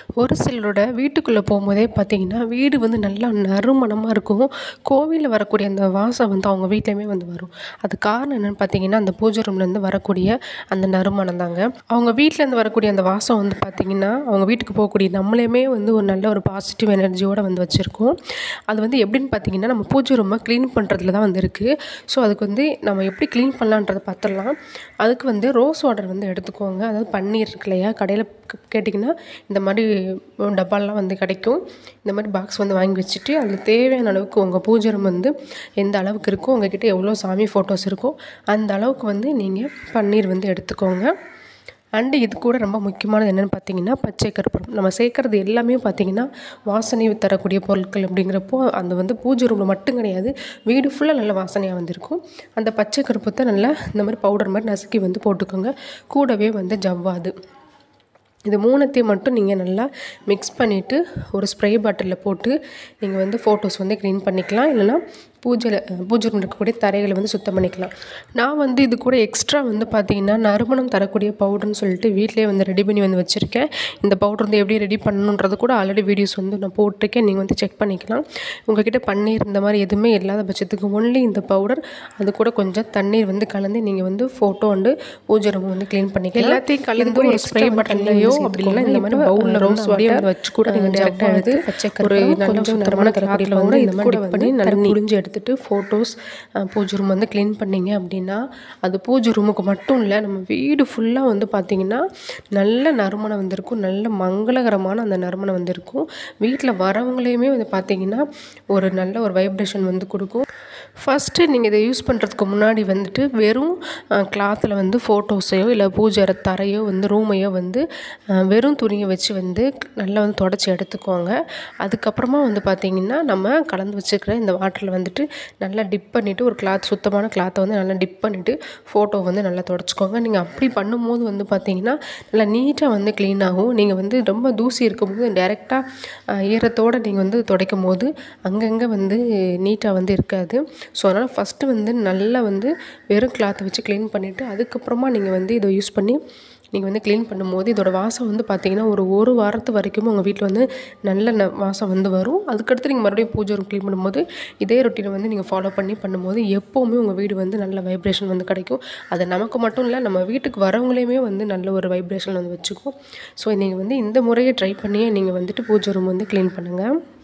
ஒரு சிலரோட வீட்டுக்குள்ளே போகும்போதே பார்த்தீங்கன்னா வீடு வந்து நல்லா நறுமணமாக இருக்கும் கோவிலில் வரக்கூடிய அந்த வாசம் வந்து அவங்க வீட்லேயுமே வந்து வரும் அது காரணம் என்னென்னு பார்த்தீங்கன்னா அந்த பூஜை ரூம்லேருந்து வரக்கூடிய அந்த நறுமணம் தாங்க அவங்க வீட்டிலேருந்து வரக்கூடிய அந்த வாசம் வந்து பார்த்திங்கன்னா அவங்க வீட்டுக்கு போகக்கூடிய நம்மளையுமே வந்து ஒரு நல்ல ஒரு பாசிட்டிவ் எனர்ஜியோடு வந்து வச்சுருக்கோம் அது வந்து எப்படின்னு பார்த்தீங்கன்னா நம்ம பூஜை ரூமை க்ளீன் பண்ணுறதுல தான் வந்து இருக்குது ஸோ அதுக்கு வந்து நம்ம எப்படி க்ளீன் பண்ணலான்றதை பார்த்துடலாம் அதுக்கு வந்து ரோஸ் வாட்டர் வந்து எடுத்துக்கோங்க அதாவது பன்னீர் இருக்கு இல்லையா கடையில் கேட்டிங்கன்னா இந்த மாதிரி டப்பாலாம் வந்து கிடைக்கும் இந்த மாதிரி பாக்ஸ் வந்து வாங்கி வச்சுட்டு அதில் தேவையான அளவுக்கு உங்கள் பூஜை ரூம் வந்து எந்த அளவுக்கு இருக்கோ உங்ககிட்ட எவ்வளோ சாமி ஃபோட்டோஸ் இருக்கோ அந்த அளவுக்கு வந்து நீங்கள் பன்னீர் வந்து எடுத்துக்கோங்க அண்டு இது கூட ரொம்ப முக்கியமானது என்னென்னு பார்த்தீங்கன்னா பச்சை கற்பூரம் நம்ம சேர்க்குறது எல்லாமே பார்த்தீங்கன்னா வாசனை தரக்கூடிய பொருட்கள் அப்படிங்கிறப்போ அந்த வந்து பூஜை ரூமில் மட்டும் கிடையாது வீடு ஃபுல்லாக நல்ல வாசனையாக வந்திருக்கும் அந்த பச்சை கற்பூரத்தை நல்லா இந்த மாதிரி பவுடர் மாதிரி நசுக்கி வந்து போட்டுக்கோங்க கூடவே வந்து ஜவ்வாது இது மூணுத்தையும் மட்டும் நீங்கள் நல்லா மிக்ஸ் பண்ணிவிட்டு ஒரு ஸ்ப்ரே பாட்டிலில் போட்டு நீங்கள் வந்து ஃபோட்டோஸ் வந்து க்ளீன் பண்ணிக்கலாம் இல்லைனா பூஜையில் பூஜை ரூமில் இருக்கக்கூடிய தரைகளை வந்து சுத்தம் பண்ணிக்கலாம் நான் வந்து இது கூட எக்ஸ்ட்ரா வந்து பார்த்திங்கன்னா நறுமணம் தரக்கூடிய பவுடர்னு சொல்லிட்டு வீட்டிலே வந்து ரெடி பண்ணி வந்து வச்சுருக்கேன் இந்த பவுடர் வந்து எப்படி ரெடி பண்ணணுன்றது கூட ஆல்ரெடி வீடியோஸ் வந்து நான் போட்டிருக்கேன் நீங்கள் வந்து செக் பண்ணிக்கலாம் உங்ககிட்ட பன்னீர் இந்த மாதிரி எதுவுமே இல்லாத பட்சத்துக்கு ஒன்லி இந்த பவுடர் அது கூட கொஞ்சம் தண்ணீர் வந்து கலந்து நீங்கள் வந்து ஃபோட்டோ வந்து பூஜை ரூம் வந்து க்ளீன் பண்ணிக்கலாம் எல்லாத்தையும் கலந்து ஒரு ஸ்ப்ரே பாட்டிலையோ அப்படி இல்லைனா இந்த மாதிரி பவுலில் ரோஸ் அப்படியே வந்து வச்சு கூட நீங்கள் டேரெக்டாக எடுத்து பச்சை ஒரு நல்ல சுத்தமான தரக்கூடிய பவுடர் இந்த மாதிரி dip பண்ணி நல்லா புரிஞ்சு எடுத்துகிட்டு ஃபோட்டோஸ் பூஜை ரூம் வந்து க்ளீன் பண்ணிங்க அப்படின்னா அது பூஜை ரூமுக்கு மட்டும் இல்லை நம்ம வீடு ஃபுல்லாக வந்து பார்த்திங்கன்னா நல்ல நறுமணம் வந்திருக்கும் நல்ல மங்களகரமான அந்த நறுமணம் வந்திருக்கும் வீட்டில் வரவங்களையுமே வந்து பார்த்திங்கன்னா ஒரு நல்ல ஒரு வைப்ரேஷன் வந்து கொடுக்கும் ஃபஸ்ட்டு நீங்கள் இதை யூஸ் பண்ணுறதுக்கு முன்னாடி வந்துட்டு வெறும் கிளாத்தில் வந்து ஃபோட்டோஸையோ இல்லை பூஜை தரையோ வந்து ரூமையோ வந்து வெறும் துணியை வச்சு வந்து நல்லா வந்து தொடச்சி எடுத்துக்கோங்க அதுக்கப்புறமா வந்து பார்த்திங்கன்னா நம்ம கலந்து வச்சுக்கிற இந்த வாட்டரில் வந்துட்டு நல்லா டிப் பண்ணிவிட்டு ஒரு கிளாத் சுத்தமான கிளாத்தை வந்து நல்லா டிப் பண்ணிவிட்டு ஃபோட்டோ வந்து நல்லா தொடச்சிக்கோங்க நீங்கள் அப்படி பண்ணும்போது வந்து பார்த்திங்கன்னா நல்லா நீட்டாக வந்து க்ளீன் ஆகும் நீங்கள் வந்து ரொம்ப தூசி இருக்கும்போது டேரெக்டாக ஈரத்தோடு நீங்கள் வந்து துடைக்கும் போது அங்கங்கே வந்து நீட்டாக வந்து இருக்காது ஸோ அதனால் ஃபஸ்ட்டு வந்து நல்லா வந்து வெறும் கிளாத்தை வச்சு க்ளீன் பண்ணிவிட்டு அதுக்கப்புறமா நீங்கள் வந்து இதை யூஸ் பண்ணி நீங்கள் வந்து க்ளீன் பண்ணும்போது இதோட வாசம் வந்து பார்த்திங்கன்னா ஒரு ஒரு வாரத்து வரைக்கும் உங்கள் வீட்டில் வந்து நல்ல ந வாசம் வந்து வரும் அதுக்கடுத்து நீங்கள் மறுபடியும் பூஜை ரூம் க்ளீன் பண்ணும்போது இதே ரொட்டீனை வந்து நீங்கள் ஃபாலோ பண்ணி பண்ணும்போது எப்போவுமே உங்கள் வீடு வந்து நல்ல வைப்ரேஷன் வந்து கிடைக்கும் அது நமக்கு மட்டும் இல்லை நம்ம வீட்டுக்கு வரவங்களையுமே வந்து நல்ல ஒரு வைப்ரேஷன் வந்து வச்சுக்கும் ஸோ நீங்கள் வந்து இந்த முறையை ட்ரை பண்ணியே நீங்கள் வந்துட்டு பூஜை ரூம் வந்து க்ளீன் பண்ணுங்கள்